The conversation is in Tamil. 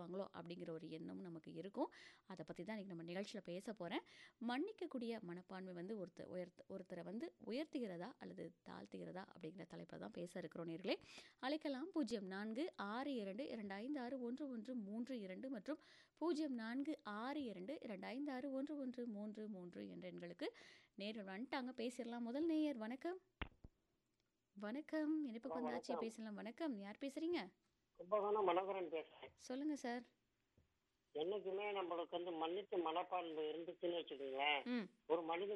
விட்டுருவாங்களோ அப்படிங்கிற ஒரு எண்ணமும் நமக்கு இருக்கும் அதை பற்றி தான் இன்றைக்கி நம்ம நிகழ்ச்சியில் பேச போகிறேன் மன்னிக்கக்கூடிய மனப்பான்மை வந்து ஒருத்தர் உயர்த்த ஒருத்தரை வந்து உயர்த்துகிறதா அல்லது தாழ்த்துகிறதா அப்படிங்கிற தலைப்பில் தான் பேச இருக்கிறோம் நேர்களே அழைக்கலாம் பூஜ்ஜியம் நான்கு ஆறு இரண்டு இரண்டு ஐந்து ஆறு ஒன்று ஒன்று மூன்று இரண்டு மற்றும் பூஜ்ஜியம் நான்கு ஆறு இரண்டு இரண்டு ஐந்து ஆறு ஒன்று ஒன்று மூன்று மூன்று என்ற எண்களுக்கு நேரில் வந்துட்டாங்க பேசிடலாம் முதல் நேயர் வணக்கம் வணக்கம் இணைப்புக்கு வந்தாச்சு வணக்கம். பேசலாம் வணக்கம் யார் பேசுறீங்க கும்பகோணம் மனோகரன் பேசுறேன் சொல்லுங்க சார் என்னைக்குமே நம்மளுக்கு வந்து மன்னித்து மனப்பான்மை இருந்துச்சுன்னு வச்சுக்கோங்களேன் ம் ஒரு மனிதன்